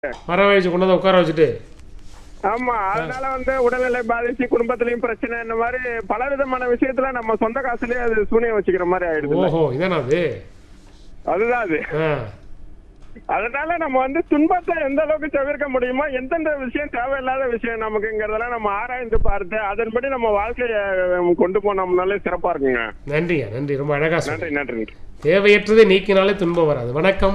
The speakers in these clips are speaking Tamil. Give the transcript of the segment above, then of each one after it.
வர வச்சு கொண்டு வந்து உட்கார வச்சுட்டு ஆமா அதனால வந்து உடல்நிலை பாதிச்சு குடும்பத்திலயும் பிரச்சனை இந்த மாதிரி பல விதமான விஷயத்துல நம்ம சொந்த காசுலயே அது சூனியம் வச்சுக்கிற மாதிரி ஆயிடுது ஓஹோ இதானா அது அதுதான் அது ஆ அதனால நம்ம வந்து துன்பத்தை எந்த அளவுக்கு தவிர்க்க முடியுமோ எந்தெந்த விஷயம் தேவையில்லாத விஷயம் நமக்குங்கிறதெல்லாம் நம்ம ஆராய்ந்து பார்த்து அதன்படி நம்ம வாழ்க்கையை அஹ், கொண்டு போனோம்னாலே சிறப்பா இருக்குங்க நன்றியா நன்றி ரொம்ப அழகா நன்றி சொன்னீங்க நன்றி தேவையற்றதை நீக்கினாலே துன்பம் வராது வணக்கம்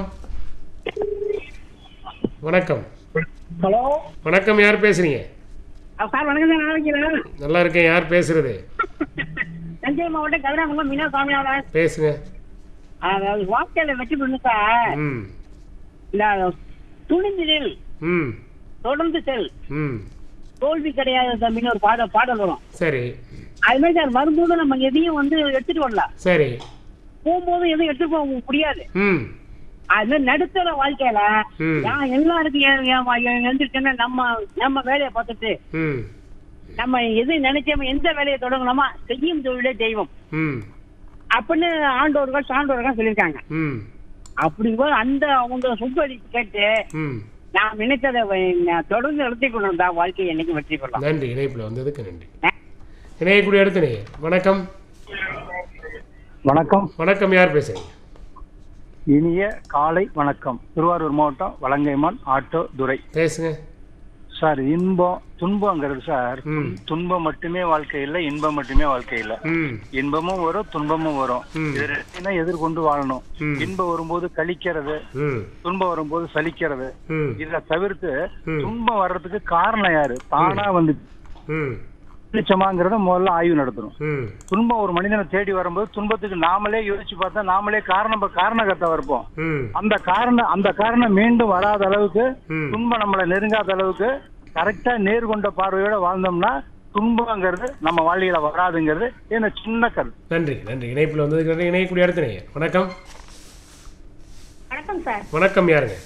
வணக்கம் ஹலோ வணக்கம் யார் பேசுறீங்க சார் வணக்கம் சார் நாளைக்கு நல்லா இருக்கேன் யார் பேசுறது தஞ்சை மாவட்டம் கதிராமங்கலம் மீனா சாமியாளர் பேசுங்க அதாவது வாழ்க்கையில வெற்றி பண்ணு சார் ம் இந்த துணிஞ்சில் ம் தொடர்ந்து செல் ம் தோல்வி கிடையாது தம்பின்னு ஒரு பாடல் பாடல் வரும் சரி அது மாதிரி சார் வரும்போது நம்ம எதையும் வந்து எடுத்துட்டு வரலாம் சரி போகும்போது எதுவும் எடுத்துட்டு போக முடியாது ம் அது மாதிரி நடுத்தர வாழ்க்கையில ம். நான் எல்லாருக்கும் ஏன் ஏன் வா- ஏன் எழுந்திருக்கேன்னா நம்ம நம்ம வேலையை பார்த்துட்டு ம் நம்ம எது நினைச்சோமோ எந்த வேலையை தொடங்கணுமோ செய்யும் தொழிலே தெய்வம் ம் அப்படின்னு ஆண்டோர்கள் சான்றோர்கள் சொல்லியிருக்காங்க ம் அப்படி போது அந்த அவங்க சொற்பொழி கேட்டு ம் நான் நினைத்ததை வ- நான் தொடர்ந்து நடத்தி கொண்டு வந்தா வாழ்க்கையை என்னைக்கு வெற்றி பெறலாம் நன்றி இணைப்பில் வந்ததுக்கு நன்றி இணையக்கூடிய அடுத்த நேயர் வணக்கம் வணக்கம் வணக்கம் யார் பேசுறீங்க இனிய காலை வணக்கம் திருவாரூர் மாவட்டம் வலங்கைமான் ஆட்டோ துரை பேசுங்க சார் இன்பம் துன்பங்கிறது சார் ம். துன்பம் மட்டுமே வாழ்க்கை இல்ல இன்பம் மட்டுமே வாழ்க்கை இல்ல ம் இன்பமும் வரும் துன்பமும் வரும் ம். இது ரெண்டையும் எதிர்கொண்டு வாழணும் ம். இன்பம் வரும்போது கழிக்கிறது ம் துன்பம் வரும்போது சலிக்கிறது ம் இத தவிர்த்து ம். துன்பம் வர்றதுக்கு காரணம் யாரு தானா வந்து ம் நிச்சயமாங்கிறத முதல்ல ஆய்வு நடத்தணும் ம் துன்பம் ஒரு மனிதனை தேடி வரும்போது துன்பத்துக்கு நாமளே யோசிச்சு பார்த்தா நாமளே காரணம் காரணகர்த்தா இருப்போம் ம் அந்த காரணம் அந்த காரணம் மீண்டும் வராத அளவுக்கு ம். துன்பம் நம்மளை நெருங்காத அளவுக்கு கரெக்டா நேர்கொண்ட பார்வையோட வாழ்ந்தோம்னா துன்பங்கிறது நம்ம வாழ்க்கையில வராதுங்கிறது என்ன சின்ன கருத்து நன்றி நன்றி இணைப்பில் வந்ததுக்கு நன்றி இணையக்கூடிய அடுத்த நேயர் வணக்கம் வணக்கம் சார் வணக்கம் யாருங்க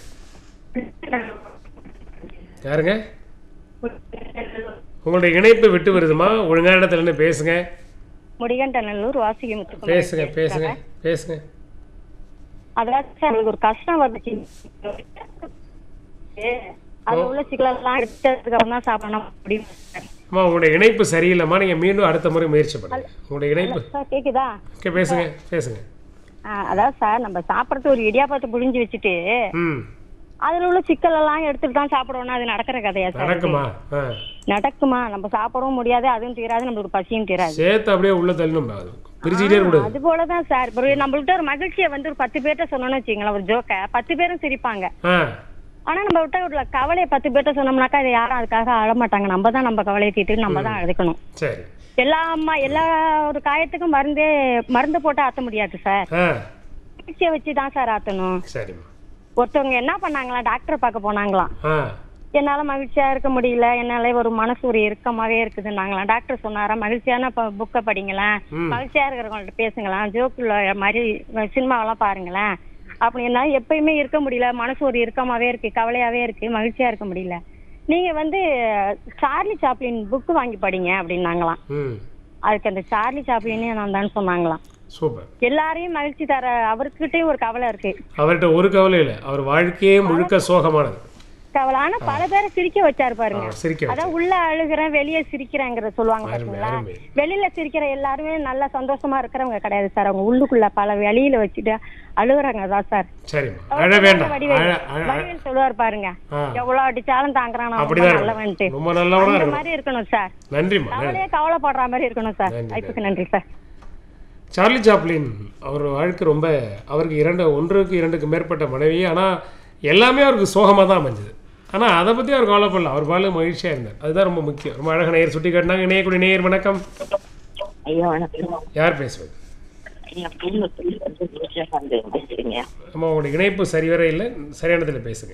யாருங்க உங்களுடைய இணைப்பு விட்டு வருதுமா ஒழுங்கான இடத்துல இருந்து பேசுங்க முடிகண்டநல்லூர் வாசிகை முத்துக்குமார் பேசுங்க பேசுங்க பேசுங்க அதாவது சார் எனக்கு ஒரு கஷ்டம் வந்துச்சு அது உள்ள சிக்கலெல்லாம் எடுத்ததுக்கு அப்புறம் தான் சாப்பிடணும் முடியும் சார் அம்மா உங்களுடைய இணைப்பு சரியில்லைம்மா நீங்க மீண்டும் அடுத்த முறை முயற்சி பண்ணுங்க உங்களுடைய இணைப்பு சார் கேக்குதா ஓகே பேசுங்க பேசுங்க ஆ, அதாவது சார் நம்ம சாப்பிடறது ஒரு இடியாப்பத்தை புழிஞ்சு வச்சுட்டு ம் அதுல உள்ள சிக்கல் எல்லாம் எடுத்துட்டு தான் சாப்பிடணும் அது நடக்கிற கதையா சார் இது? நடக்குமா ஆ நடக்குமா நம்ம சாப்பிடவும் முடியாது அதுவும் தீராது நம்மளுக்கு பசியும் தீராது சேர்த்து அப்படியே உள்ள தள்ளணும் அது பிரிச்சுக்கிட்டே இருக்கக்கூடாது அது போலதான் சார் இப்போ நம்மள்ட்ட ஒரு மகிழ்ச்சியை வந்து ஒரு பத்து பேர்ட்ட சொன்னோம்னு வச்சுங்களேன் ஒரு ஜோக்க பத்து பேரும் சிரிப்பாங்க ஆ ஆனா நம்ம விட்ட ஒரு கவலையை பத்து பேர்ட்ட சொன்னோம்னாக்கா இதை யாரும் அதுக்காக அழமாட்டாங்க நம்ம தான் நம்ம கவலையை தீட்டு நம்ம தான் அழுக்கணும் சரி எல்லா அம்மா எல்லா ஒரு காயத்துக்கும் மருந்தே மருந்து போட்டு ஆத்த முடியாது சார் ஆ மகிழ்ச்சியை வச்சு தான் சார் ஆத்தணும் சரிம்மா ஒருத்தவங்க என்ன பண்ணாங்களாம் டாக்டர் பார்க்க போனாங்களாம் ஆ என்னால மகிழ்ச்சியா இருக்க முடியல என்னால ஒரு மனசு ஒரு இறுக்கமாவே இருக்குதுன்னாங்களாம் டாக்டர் சொன்னாரா மகிழ்ச்சியான புக்கை படிங்களேன் ம். மகிழ்ச்சியா இருக்கிறவங்கள்ட்ட பேசுங்களேன் ஜோக்குள்ள மாதிரி சினிமாவெல்லாம் பாருங்களேன் அப்படி என்னால எப்பயுமே இருக்க முடியல மனசு ஒரு இறுக்கமாவே இருக்கு கவலையாவே இருக்கு மகிழ்ச்சியா இருக்க முடியல நீங்க வந்து சார்லி சாப்ளின் புக் வாங்கி படிங்க அப்படின்னாங்களாம் ம் அதுக்கு அந்த சார்லி சாப்ளினே நான் தான் சொன்னாங்களாம் சூப்பர் எல்லாரையும் மகிழ்ச்சி தர அவர்கிட்டயும் ஒரு கவலை இருக்கு அவர்கிட்ட ஒரு கவலை இல்லை அவர் வாழ்க்கையே முழுக்க சோகமானது கவலை ஆனா பல பேரை சிரிக்க வச்சாரு பாருங்க ஆ, சிரிக்க வச்சு. அதான் உள்ள அழுகிறேன் வெளியே சிரிக்கிறேங்கிறத சொல்லுவாங்க அருமை, பாத்தீங்களா அருமை. வெளியில சிரிக்கிற எல்லாருமே நல்லா சந்தோஷமா இருக்கிறவங்க கிடையாது சார் அவங்க உள்ளுக்குள்ள பல வெளியில வச்சுட்டு அழுகுறாங்க தான் சார் சரிம்மா அழ வேண்டாம் வடிவேல் அழ அழ- வடிவேல் சொல்லுவார் பாருங்க ஆ. எவ்வளவு அடிச்சாலும் தாங்குறான் அவன் ரொம்ப அப்படிதான் நல்லவன்ட்டு இருக்கணும். ரொம்ப நல்லவனா அந்த இருக்கணும் மாதிரி இருக்கணும் சார் நன்றிம்மா நன்றி கவலையே கவலைப்படுற மாதிரி இருக்கணும் சார் நன்றி, வாய்ப்புக்கு நன்றி சார் சார்லி சாப்ளின் அவர் வாழ்க்கை ரொம்ப அவருக்கு இரண்டு ஒன்றுக்கு இரண்டுக்கு மேற்பட்ட மனைவி ஆனால் எல்லாமே அவருக்கு சோகமாக தான் அமைஞ்சது ஆனால் அதை பற்றி அவர் கவலைப்படல அவர் பாலு மகிழ்ச்சியாக இருந்தார் அதுதான் ரொம்ப முக்கியம் ரொம்ப அழகாக நேயர் சுட்டி காட்டினாங்க இணையக்கூடிய நேயர் வணக்கம் ஐயா வணக்கம் யார் பேசுவது ஐயா குடும்பத்தில் வந்து விஜயகாந்த் பேசுறீங்க நம்ம உங்களுடைய இணைப்பு சரிவர இல்லை சரியானதில் பேசுங்க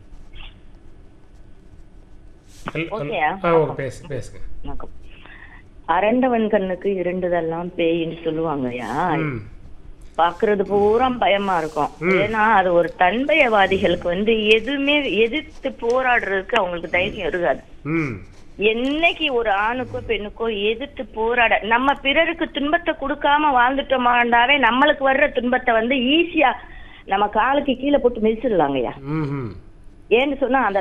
ஹல்- ஹல்- ஓகேயா? ஆ ஓகே பேசு பேசுங்க வணக்கம் அரண்டவன் கண்ணுக்கு இருண்டதெல்லாம் பேயின்னு சொல்லுவாங்கய்யா ம் பாக்குறது பூரா பயமா இருக்கும் ஏன்னா அது ஒரு தன்மயவாதிகளுக்கு வந்து எதுவுமே எதிர்த்து போராடுறதுக்கு அவங்களுக்கு தைரியம் இருக்காது ம் என்னைக்கு ஒரு ஆணுக்கோ பெண்ணுக்கோ எதிர்த்து போராட நம்ம பிறருக்கு துன்பத்தை கொடுக்காம வாழ்ந்துட்டோமாண்டாவே நம்மளுக்கு வர்ற துன்பத்தை வந்து ஈஸியா நம்ம காலுக்கு கீழே போட்டு மிதிச்சிடலாங்கய்யா ம் ம் ஏன்னு சொன்னா அந்த